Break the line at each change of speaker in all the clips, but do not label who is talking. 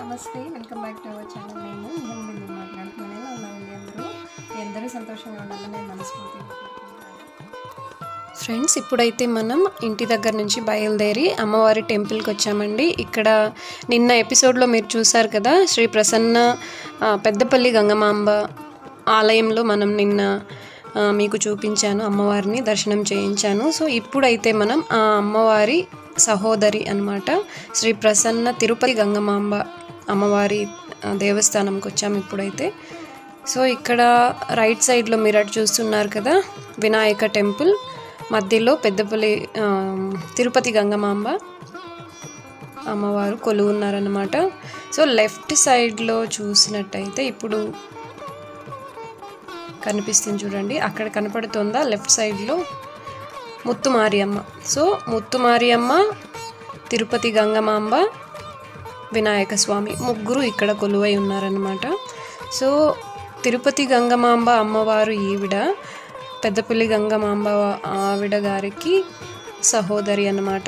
నమస్తే welcome back to our channel నేను భూమి బిందు మాట్లాడుతున్నాను ఎలా ఉన్నామండి అందరూ మీ అందరూ సంతోషంగా ఉండాలని నేను మనస్ఫూర్తిగా కోరుకుంటున్నాను. ఫ్రెండ్స్ ఇప్పుడైతే మనం ఇంటి దగ్గర నుంచి బయలుదేరి అమ్మవారి టెంపుల్కి వచ్చామండి ఇక్కడ నిన్న ఎపిసోడ్లో మీరు చూసారు కదా శ్రీ ప్రసన్న ఆ, పెద్దపల్లి గంగమాంబ ఆలయంలో మనం నిన్న ఆ, మీకు చూపించాను అమ్మవారిని దర్శనం చేయించాను సో ఇప్పుడైతే మనం ఆ అమ్మవారి సహోదరి అన్నమాట శ్రీ ప్రసన్న తిరుపతి గంగమాంబ అమ్మవారి ఆ, దేవస్థానంకి వచ్చాము ఇప్పుడైతే సో ఇక్కడ రైట్ సైడ్లో మీరు అటు చూస్తున్నారు కదా వినాయక టెంపుల్ మధ్యలో పెద్దపల్లి ఆ, తిరుపతి గంగమాంబ అమ్మవారు కొలువు ఉన్నారనమాట సో లెఫ్ట్ సైడ్లో చూసినట్టయితే ఇప్పుడు కనిపిస్తుంది చూడండి అక్కడ కనపడుతుందా లెఫ్ట్ సైడ్లో ముత్తుమారియమ్మ సో ముత్తుమారియమ్మ తిరుపతి గంగమాంబ వినాయక స్వామి ముగ్గురు ఇక్కడ కొలువై ఉన్నారనమాట సో తిరుపతి గంగమాంబ అమ్మవారు ఈవిడ పెద్దపల్లి గంగమాంబ ఆవిడ గారికి సహోదరి అన్నమాట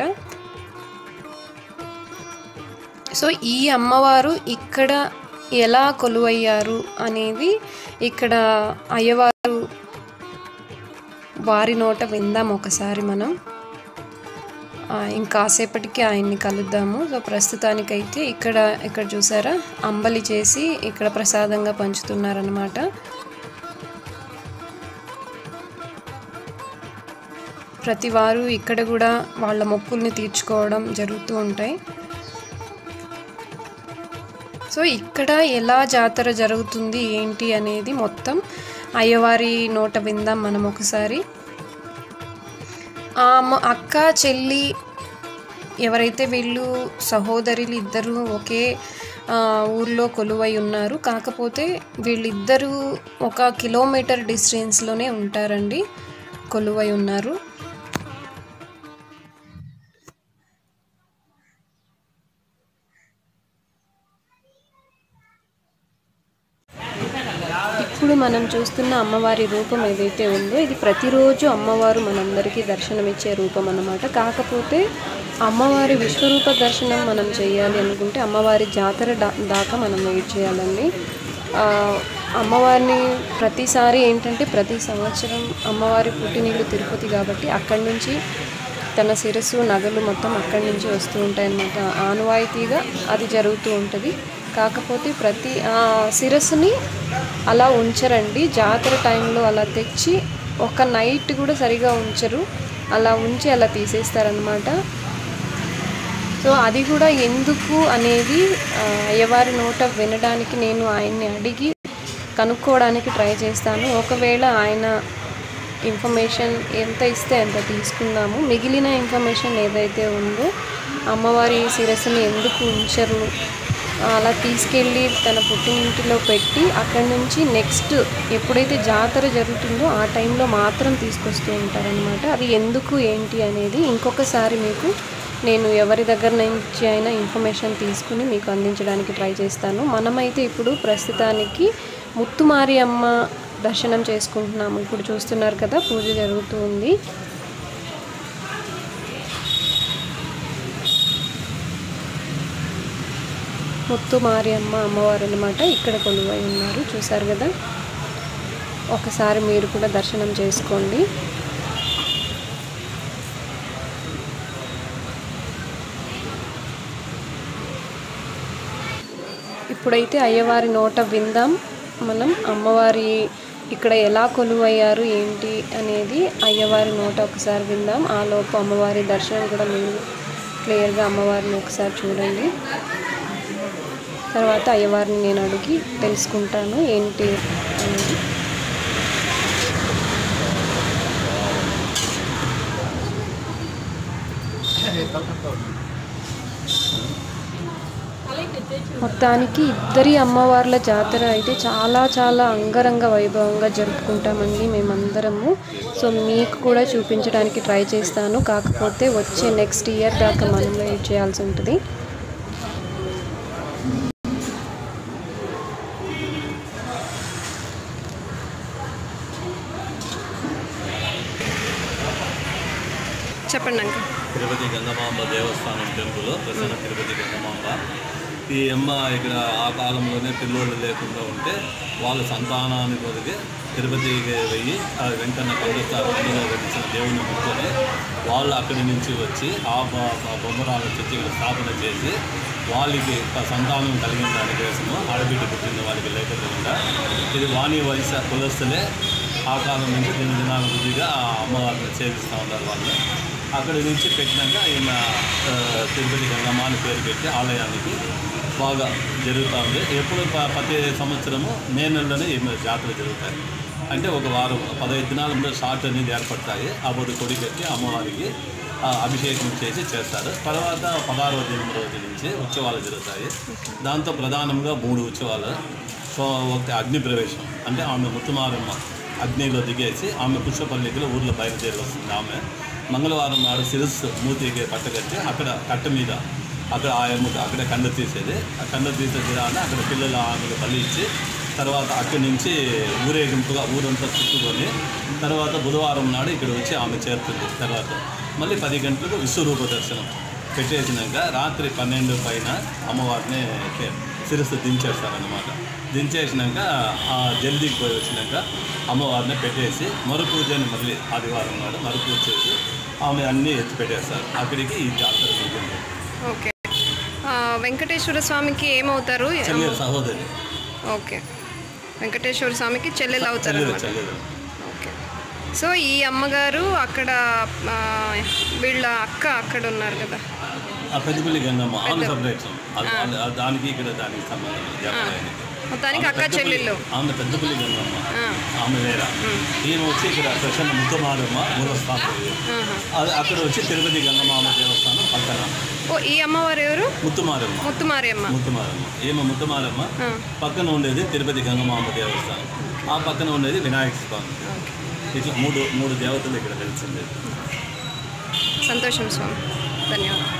సో ఈ అమ్మవారు ఇక్కడ ఎలా కొలువయ్యారు అనేది ఇక్కడ అయ్యవారు వారి నోట విందాం ఒకసారి మనం ఆ, ఇంకాసేపటికి ఆయన్ని కలుద్దాము సో ప్రస్తుతానికైతే ఇక్కడ ఇక్కడ చూసారా అంబలి చేసి ఇక్కడ ప్రసాదంగా పంచుతున్నారనమాట ప్రతి వారు ఇక్కడ కూడా వాళ్ళ మొక్కుల్ని తీర్చుకోవడం జరుగుతూ ఉంటాయి సో ఇక్కడ ఎలా జాతర జరుగుతుంది ఏంటి అనేది మొత్తం అయ్యవారి నోట విందాం మనం ఒకసారి ఆ అమ్మ అక్క చెల్లి ఎవరైతే వీళ్ళు సహోదరులు ఇద్దరు ఒకే ఆ, ఊర్లో కొలువై ఉన్నారు కాకపోతే వీళ్ళిద్దరూ ఒక కిలోమీటర్ డిస్టెన్స్లోనే ఉంటారండి కొలువై ఉన్నారు ఇప్పుడు మనం చూస్తున్న అమ్మవారి రూపం ఏదైతే ఉందో ఇది ప్రతిరోజు అమ్మవారు మనందరికీ దర్శనమిచ్చే రూపం అన్నమాట కాకపోతే అమ్మవారి విశ్వరూప దర్శనం మనం చేయాలి అనుకుంటే అమ్మవారి జాతర దా- దాకా మనం వెయిట్ చేయాలండి ఆ, అమ్మవారిని ప్రతిసారి ఏంటంటే ప్రతి సంవత్సరం అమ్మవారి పుట్టినిల్లు తిరుపతి కాబట్టి అక్కడి నుంచి తన శిరస్సు నగలు మొత్తం అక్కడి నుంచి వస్తూ ఉంటాయన్నమాట ఆనవాయితీగా అది జరుగుతూ ఉంటుంది కాకపోతే ప్రతి ఆ శిరస్సుని అలా ఉంచరండి జాతర టైంలో అలా తెచ్చి ఒక నైట్ కూడా సరిగా ఉంచరు అలా ఉంచి అలా తీసేస్తారనమాట సో అది కూడా ఎందుకు అనేది ఆ, అయ్యవారి నోట వినడానికి నేను ఆయన్ని అడిగి కనుక్కోవడానికి ట్రై చేస్తాను ఒకవేళ ఆయన ఇన్ఫర్మేషన్ ఎంత ఇస్తే అంత తీసుకుందాము మిగిలిన ఇన్ఫర్మేషన్ ఏదైతే ఉందో అమ్మవారి శిరస్సుని ఎందుకు ఉంచరు అలా తీసుకెళ్ళి తన పుట్టినింటిలో పెట్టి అక్కడి నుంచి నెక్స్ట్ ఎప్పుడైతే జాతర జరుగుతుందో ఆ టైంలో మాత్రం తీసుకొస్తూ ఉంటారనమాట అది ఎందుకు ఏంటి అనేది ఇంకొకసారి మీకు నేను ఎవరి దగ్గర నుంచి అయినా ఇన్ఫర్మేషన్ తీసుకుని మీకు అందించడానికి ట్రై చేస్తాను మనమైతే ఇప్పుడు ప్రస్తుతానికి ముత్తుమారి అమ్మ దర్శనం చేసుకుంటున్నాము ఇప్పుడు చూస్తున్నారు కదా పూజ జరుగుతూ ఉంది ముత్తుమారి అమ్మ అమ్మవారు అనమాట ఇక్కడ కొలువై ఉన్నారు చూసారు కదా ఒకసారి మీరు కూడా దర్శనం చేసుకోండి ఇప్పుడైతే అయ్యవారి నోట విందాం మనం అమ్మవారి ఇక్కడ ఎలా కొలువయ్యారు ఏంటి అనేది అయ్యవారి నోట ఒకసారి విందాం ఆ లోపు అమ్మవారి దర్శనం కూడా మీరు క్లియర్గా అమ్మవారిని ఒకసారి చూడండి తర్వాత అయ్యవారిని నేను అడిగి తెలుసుకుంటాను ఏంటి అనేది మొత్తానికి ఇద్దరి అమ్మవార్ల జాతర అయితే చాలా చాలా అంగరంగ వైభవంగా జరుపుకుంటామండి మేమందరము సో మీకు కూడా చూపించడానికి ట్రై చేస్తాను కాకపోతే వచ్చే నెక్స్ట్ ఇయర్ దాకా మనం వెయిట్ చేయాల్సి ఉంటుంది చెప్పండి అంక
తిరుపతి గంగమాంబ దేవస్థానం టెంపుల్ ప్రసన్న తిరుపతి గంగమాంబ ఈ అమ్మ ఇక్కడ ఆ కాలంలోనే పిల్లోళ్ళు లేకుండా ఉంటే వాళ్ళ సంతానాన్ని కొరిగి తిరుపతికి వెళ్ళి ఆ వెంకన్న కొండస్థాయి కొండలో వెలిసిన దేవుని ముట్టుకొని వాళ్ళు అక్కడి నుంచి వచ్చి ఆ బ- బ- బొమ్మరాలు తెచ్చి ఇక్కడ స్థాపన చేసి వాళ్ళకి ఒక సంతానం కలిగిన దానికోసము ఆడబిడ్డ పుట్టిన వాళ్ళకి లేకుండా ఇది వాణి వయస కులస్తులే ఆ కాలం నుంచి దిన దినాల బుద్ధిగా ఆ అమ్మవారిని సేవిస్తూ ఉన్నారు వాళ్ళు అక్కడి నుంచి పెట్టినాక ఈయన ఆ, తిరుపతి గంగమ్మ అని పేరు పెట్టి ఆలయానికి బాగా జరుగుతూ ఉంది ఎప్పుడు ప- ప్రతి సంవత్సరము మే నెలలోనే ఈమె జాతర జరుగుతాయి అంటే ఒక వారం పదహైదు దినాల ముందు షార్ట్ అనేది ఏర్పడతాయి ఆ బొడ్డు కొడి కట్టి అమ్మవారికి ఆ, అభిషేకం చేసి చేస్తారు తర్వాత పదహారవ దినం రోజు నుంచి ఉత్సవాలు జరుగుతాయి దాంతో ప్రధానంగా మూడు ఉత్సవాలు సో ఒకటి అగ్ని ప్రవేశం అంటే ఆమె ముత్తుమారమ్మ అగ్నిలో దిగేసి ఆమె పుష్పపల్లికలో ఊర్లో బయలుదేరి వస్తుంది ఆమె మంగళవారం నాడు శిరస్సు మూతికి పట్టగట్టి అక్కడ కట్ట మీద అక్కడ ఆ ఎముక అక్కడే కండ తీసేది ఆ కండ తీసే దినాన అక్కడ పిల్లలు ఆమెకు బలి ఇచ్చి తర్వాత అక్కడి నుంచి ఊరేగింపుగా ఊరంతా చుట్టుకొని తర్వాత బుధవారం నాడు ఇక్కడ వచ్చి ఆమె చేరుతుంది తర్వాత మళ్ళీ పది గంటలకు విశ్వరూప దర్శనం పెట్టేసినాక రాత్రి పన్నెండు పైన అమ్మవారిని కే- శిరస్సు దించేస్తారనమాట దించేసినాక ఆ జల్దీకి పోయి వచ్చినాక అమ్మవారిని పెట్టేసి మరు పూజని మళ్ళీ ఆదివారం నాడు మరు పూజ చేసి ఆమె అన్నీ ఎత్తి పెట్టేస్తారు అక్కడికి ఈ జాతర ఉంటుంది
ఓకే ఆ, వెంకటేశ్వర స్వామికి ఏమవుతారు
చెల్లె సహోదరి
ఓకే వెంకటేశ్వర స్వామికి చెల్లెలు అవుతారు
చెల్లెలు
అనమాట
చెల్లెలు
ఓకే సో ఈ అమ్మగారు అక్కడ ఆ, వీళ్ళ అక్క అక్కడ ఉన్నారు కదా
ఆ పెద్దపల్లి గంగమ్మ ఆమె సపరేట్ దానికి ఇక్కడ దానికి సంబంధం లేదు, దేవాలయానికి.
మొత్తానికి
ఆమె
అక్క
పెద్దపల్లి-
చెల్లెళ్ళు
ఆమె పెద్దపల్లి గంగమ్మ
ఆ,
ఆమె వేరే ఈయన వచ్చి ఇక్కడ ప్రసన్న ముత్తమారమ్మ మూలస్థానం ఇది.
ఆహా.
అది అక్కడ వచ్చి తిరుపతి గంగమ్మ దేవస్థానం పక్కన
ఓ ఈ అమ్మవారు ఎవరు
ముత్తుమారమ్మ
ముత్తుమారి అమ్మ
ముత్తుమారమ్మ ఏమో ముత్తుమారమ్మ
ఆ,
పక్కన ఉండేది తిరుపతి గంగమాంబ దేవస్థానం ఆ పక్కన ఉండేది వినాయక స్వామి
ఓకే
ఇట్లా మూడు మూడు దేవతలు ఇక్కడ తెలిసింది
సంతోషం స్వామి ధన్యవాదాలు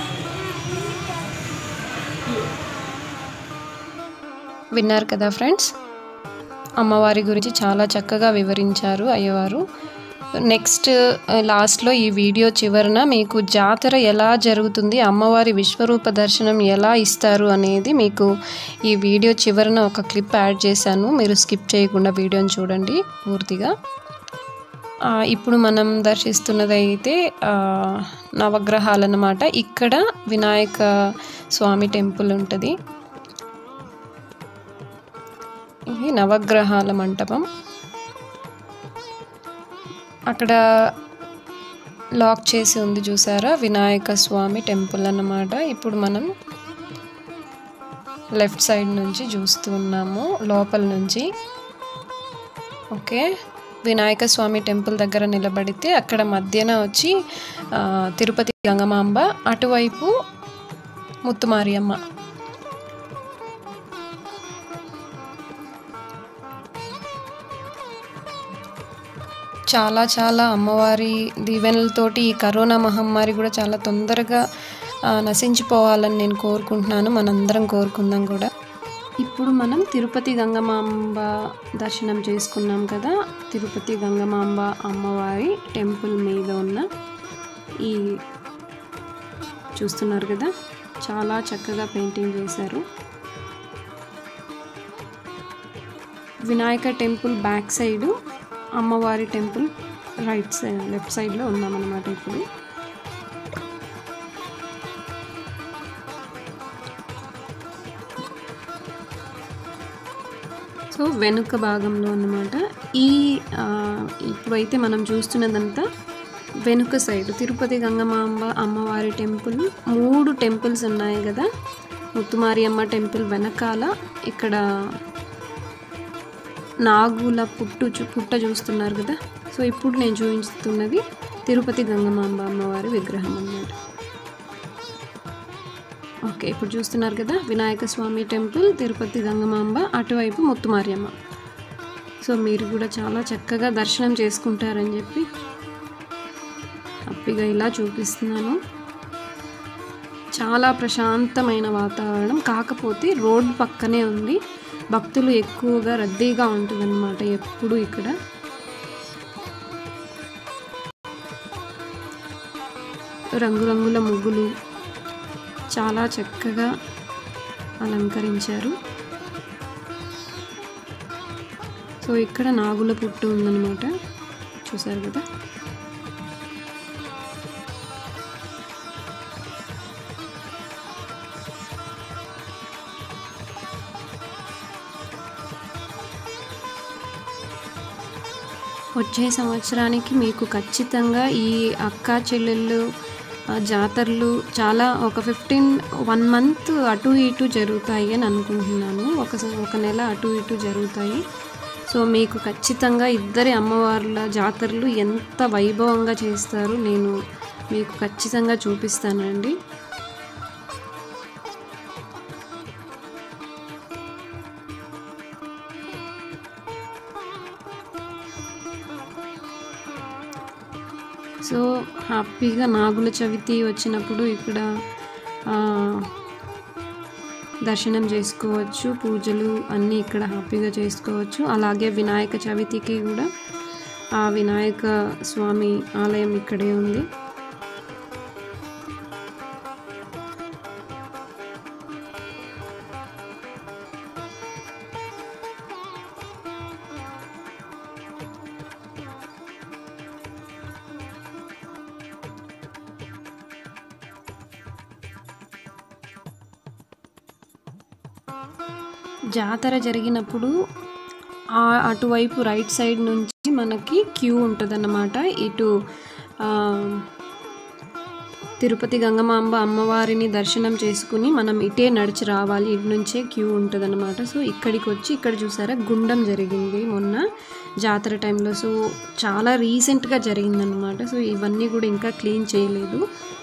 విన్నారు కదా ఫ్రెండ్స్ అమ్మవారి గురించి చాలా చక్కగా వివరించారు అయ్యవారు నెక్స్ట్ లాస్ట్లో ఈ వీడియో చివరన మీకు జాతర ఎలా జరుగుతుంది అమ్మవారి విశ్వరూప దర్శనం ఎలా ఇస్తారు అనేది మీకు ఈ వీడియో చివరన ఒక క్లిప్ యాడ్ చేశాను మీరు స్కిప్ చేయకుండా వీడియోని చూడండి పూర్తిగా ఆ, ఇప్పుడు మనం దర్శిస్తున్నది అయితే ఆ, నవగ్రహాలు అన్నమాట ఇక్కడ వినాయక స్వామి టెంపుల్ ఉంటుంది ఇది నవగ్రహాల మంటపం అక్కడ లాక్ చేసి ఉంది చూసారా వినాయక స్వామి టెంపుల్ అన్నమాట ఇప్పుడు మనం లెఫ్ట్ సైడ్ నుంచి చూస్తూ ఉన్నాము లోపల నుంచి ఓకే వినాయక స్వామి టెంపుల్ దగ్గర నిలబడితే అక్కడ మధ్యన వచ్చి ఆ, తిరుపతి గంగమాంబ అటువైపు ముత్తుమారియమ్మ చాలా చాలా అమ్మవారి దీవెనలతోటి ఈ కరోనా మహమ్మారి కూడా చాలా తొందరగా ఆ, నశించిపోవాలని నేను కోరుకుంటున్నాను మనందరం కోరుకుందాం కూడా ఇప్పుడు మనం తిరుపతి గంగమాంబ దర్శనం చేసుకున్నాం కదా తిరుపతి గంగమాంబ అమ్మవారి టెంపుల్ మీద ఉన్న ఈ చూస్తున్నారు కదా చాలా చక్కగా పెయింటింగ్ చేశారు వినాయక టెంపుల్ బ్యాక్ సైడు అమ్మవారి టెంపుల్ రైట్ సైడ్ లెఫ్ట్ సైడ్లో ఉన్నామన్నమాట ఇప్పుడు సో వెనుక భాగంలో అన్నమాట ఈ ఆ, ఇప్పుడైతే మనం చూస్తున్నదంతా వెనుక సైడ్ తిరుపతి గంగమాంబ అమ్మవారి టెంపుల్ మూడు టెంపుల్స్ ఉన్నాయి కదా ముత్తుమారి అమ్మ టెంపుల్ వెనకాల ఇక్కడ నాగుల పుట్టు చూ- పుట్ట చూస్తున్నారు కదా సో ఇప్పుడు నేను చూపిస్తున్నది తిరుపతి గంగమాంబ అమ్మవారి విగ్రహం అన్నమాట ఓకే ఇప్పుడు చూస్తున్నారు కదా వినాయక స్వామి టెంపుల్ తిరుపతి గంగమాంబ అటువైపు ముత్తుమారియమ్మ సో మీరు కూడా చాలా చక్కగా దర్శనం చేసుకుంటారని చెప్పి హ్యాపీగా ఇలా చూపిస్తున్నాను చాలా ప్రశాంతమైన వాతావరణం కాకపోతే రోడ్డు పక్కనే ఉంది భక్తులు ఎక్కువగా రద్దీగా ఉంటుందన్నమాట ఎప్పుడు ఇక్కడ రంగురంగుల ముగ్గులు చాలా చక్కగా అలంకరించారు సో ఇక్కడ నాగుల పుట్టు ఉందన్నమాట చూసారు కదా వచ్చే సంవత్సరానికి మీకు ఖచ్చితంగా ఈ అక్క చెల్లెళ్ళు ఆ, జాతరలు చాలా ఒక ఫిఫ్టీన్ వన్ మంత్ అటు ఇటు జరుగుతాయి అని అనుకుంటున్నాను ఒక స- ఒక నెల అటు ఇటు జరుగుతాయి సో మీకు ఖచ్చితంగా ఇద్దరి అమ్మవార్ల జాతరలు ఎంత వైభవంగా చేస్తారు నేను మీకు ఖచ్చితంగా చూపిస్తానండి సో హ్యాపీగా నాగుల చవితి వచ్చినప్పుడు ఇక్కడ ఆ, దర్శనం చేసుకోవచ్చు పూజలు అన్నీ ఇక్కడ హ్యాపీగా చేసుకోవచ్చు అలాగే వినాయక చవితికి కూడా ఆ వినాయక స్వామి ఆలయం ఇక్కడే ఉంది జాతర జరిగినప్పుడు ఆ అటువైపు రైట్ సైడ్ నుంచి మనకి క్యూ ఉంటుందన్నమాట ఇటు ఆ, తిరుపతి గంగమాంబ అమ్మవారిని దర్శనం చేసుకుని మనం ఇటే నడిచి రావాలి ఇటు నుంచే క్యూ ఉంటుందన్నమాట సో ఇక్కడికి వచ్చి ఇక్కడ చూసారా గుండం జరిగింది మొన్న జాతర టైంలో సో చాలా రీసెంట్గా జరిగిందనమాట సో ఇవన్నీ కూడా ఇంకా క్లీన్ చేయలేదు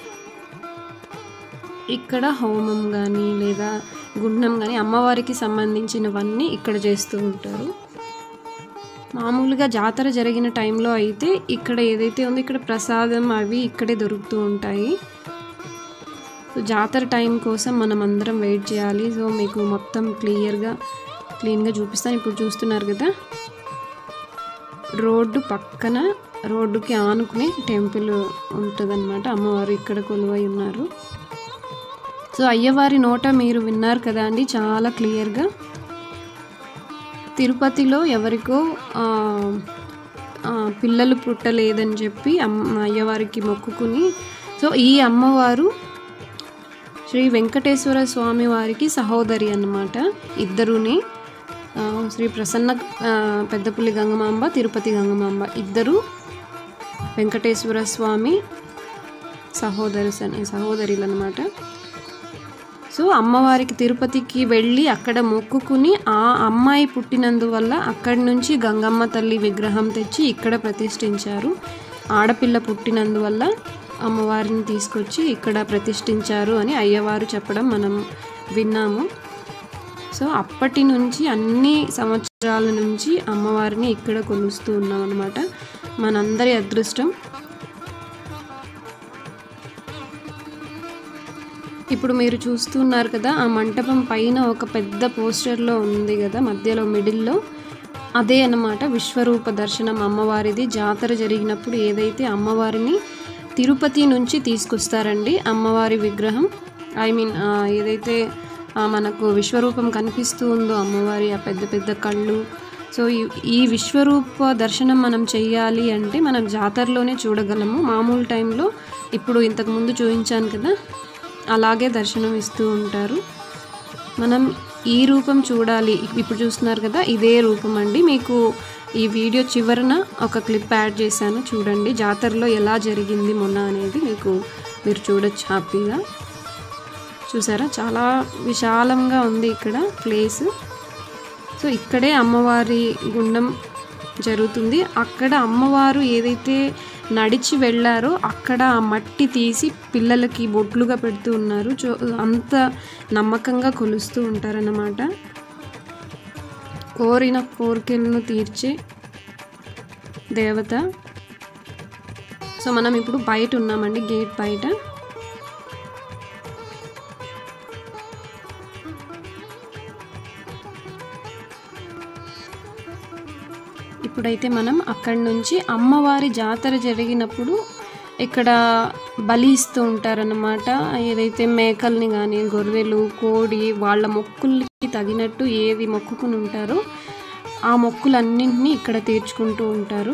ఇక్కడ హోమం కానీ లేదా గుండం కానీ అమ్మవారికి సంబంధించినవన్నీ ఇక్కడ చేస్తూ ఉంటారు మామూలుగా జాతర జరిగిన టైంలో అయితే ఇక్కడ ఏదైతే ఉందో ఇక్కడ ప్రసాదం అవి ఇక్కడే దొరుకుతూ ఉంటాయి సో జాతర టైం కోసం మనం అందరం వెయిట్ చేయాలి సో మీకు మొత్తం క్లియర్గా క్లీన్గా చూపిస్తాను ఇప్పుడు చూస్తున్నారు కదా రోడ్డు పక్కన రోడ్డుకి ఆనుకుని టెంపుల్ ఉంటుందన్నమాట అమ్మవారు ఇక్కడ కొలువై ఉన్నారు సో అయ్యవారి నోట మీరు విన్నారు కదా అండి చాలా క్లియర్గా తిరుపతిలో ఎవరికో ఆ, ఆ, పిల్లలు పుట్టలేదని చెప్పి అమ్మ అయ్యవారికి మొక్కుకుని సో ఈ అమ్మవారు శ్రీ వెంకటేశ్వర స్వామి వారికి సహోదరి అన్నమాట ఇద్దరుని ఆ, శ్రీ ప్రసన్న ఆ, పెద్దపుల్లి గంగమాంబ తిరుపతి గంగమాంబ ఇద్దరు వెంకటేశ్వర స్వామి సహోదరు సహోదరులు అనమాట సో అమ్మవారికి తిరుపతికి వెళ్ళి అక్కడ మొక్కుకుని ఆ అమ్మాయి పుట్టినందువల్ల అక్కడి నుంచి గంగమ్మ తల్లి విగ్రహం తెచ్చి ఇక్కడ ప్రతిష్ఠించారు ఆడపిల్ల పుట్టినందువల్ల అమ్మవారిని తీసుకొచ్చి ఇక్కడ ప్రతిష్ఠించారు అని అయ్యవారు చెప్పడం మనం విన్నాము సో అప్పటి నుంచి అన్ని సంవత్సరాల నుంచి అమ్మవారిని ఇక్కడ కొలుస్తూ ఉన్నాం అనమాట మనందరి అదృష్టం ఇప్పుడు మీరు చూస్తున్నారు కదా ఆ మంటపం పైన ఒక పెద్ద పోస్టర్లో ఉంది కదా మధ్యలో మిడిల్లో అదే అన్నమాట విశ్వరూప దర్శనం అమ్మవారిది జాతర జరిగినప్పుడు ఏదైతే అమ్మవారిని తిరుపతి నుంచి తీసుకొస్తారండి అమ్మవారి విగ్రహం ఐ మీన్ ఏదైతే ఆ, మనకు విశ్వరూపం కనిపిస్తూ ఉందో అమ్మవారి ఆ పెద్ద పెద్ద కళ్ళు సో ఈ ఈ విశ్వరూప దర్శనం మనం చెయ్యాలి అంటే మనం జాతరలోనే చూడగలము మామూలు టైంలో ఇప్పుడు ఇంతకుముందు చూపించాను కదా అలాగే దర్శనం ఇస్తూ ఉంటారు మనం ఈ రూపం చూడాలి ఇప్పుడు చూస్తున్నారు కదా ఇదే రూపం అండి మీకు ఈ వీడియో చివరన ఒక క్లిప్ యాడ్ చేశాను చూడండి జాతరలో ఎలా జరిగింది మొన్న అనేది మీకు మీరు చూడొచ్చు హ్యాపీగా చూసారా చాలా విశాలంగా ఉంది ఇక్కడ ప్లేస్ సో ఇక్కడే అమ్మవారి గుండం జరుగుతుంది అక్కడ అమ్మవారు ఏదైతే నడిచి వెళ్ళారో అక్కడ ఆ మట్టి తీసి పిల్లలకి బొట్లుగా పెడుతూ ఉన్నారు చో అంత నమ్మకంగా కొలుస్తూ ఉంటారన్నమాట కోరిన కోరికలను తీర్చే దేవత సో మనం ఇప్పుడు బయట ఉన్నామండి గేట్ బయట ఇప్పుడైతే మనం అక్కడి నుంచి అమ్మవారి జాతర జరిగినప్పుడు ఇక్కడ బలి ఇస్తూ ఉంటారన్నమాట ఏదైతే మేకల్ని కానీ గొర్రెలు కోడి వాళ్ళ మొక్కులకి తగినట్టు ఏది మొక్కుకుని ఉంటారో ఆ మొక్కులన్నింటినీ ఇక్కడ తీర్చుకుంటూ ఉంటారు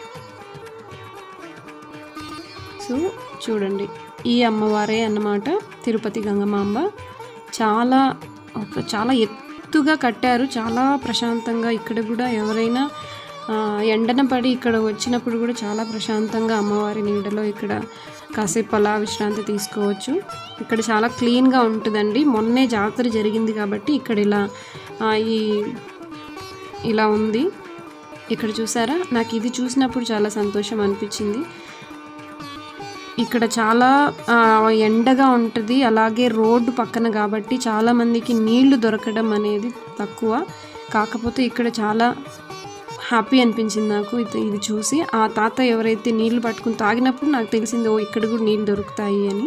సో చూడండి ఈ అమ్మవారే అన్నమాట తిరుపతి గంగమాంబ చాలా ఒక చాలా ఎత్తుగా కట్టారు చాలా ప్రశాంతంగా ఇక్కడ కూడా ఎవరైనా ఆ, ఎండన పడి ఇక్కడ వచ్చినప్పుడు కూడా చాలా ప్రశాంతంగా అమ్మవారి నీడలో ఇక్కడ కాసేపు అలా విశ్రాంతి తీసుకోవచ్చు ఇక్కడ చాలా క్లీన్గా ఉంటుందండి మొన్నే జాతర జరిగింది కాబట్టి ఇక్కడ ఇలా ఆ, ఈ ఇలా ఉంది ఇక్కడ చూసారా నాకు ఇది చూసినప్పుడు చాలా సంతోషం అనిపించింది ఇక్కడ చాలా ఆ, ఎండగా ఉంటుంది అలాగే రోడ్డు పక్కన కాబట్టి చాలా మందికి నీళ్లు దొరకడం అనేది తక్కువ కాకపోతే ఇక్కడ చాలా హ్యాపీ అనిపించింది నాకు ఇది ఇది చూసి ఆ తాత ఎవరైతే నీళ్లు పట్టుకుని తాగినప్పుడు నాకు తెలిసింది ఓ ఇక్కడ కూడా నీళ్ళు దొరుకుతాయి అని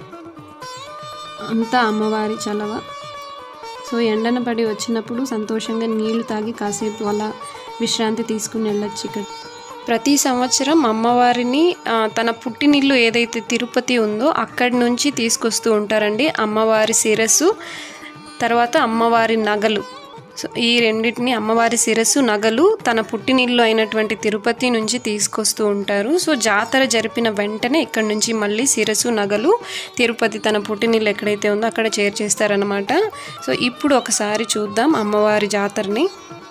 అంతా అమ్మవారి చలవ సో ఎండన పడి వచ్చినప్పుడు సంతోషంగా నీళ్లు తాగి కాసేపు అలా విశ్రాంతి తీసుకుని వెళ్ళొచ్చు ఇక్కడ ప్రతి సంవత్సరం అమ్మవారిని ఆ, తన పుట్టినిల్లు ఏదైతే తిరుపతి ఉందో అక్కడి నుంచి తీసుకొస్తూ ఉంటారండి అమ్మవారి శిరస్సు తర్వాత అమ్మవారి నగలు సో ఈ రెండింటిని అమ్మవారి శిరస్సు నగలు తన పుట్టినిల్లు అయినటువంటి తిరుపతి నుంచి తీసుకొస్తూ ఉంటారు సో జాతర జరిపిన వెంటనే ఇక్కడ నుంచి మళ్ళీ శిరస్సు నగలు తిరుపతి తన పుట్టినిల్లు ఎక్కడైతే ఉందో అక్కడ చేర్చేస్తారనమాట సో ఇప్పుడు ఒకసారి చూద్దాం అమ్మవారి జాతరని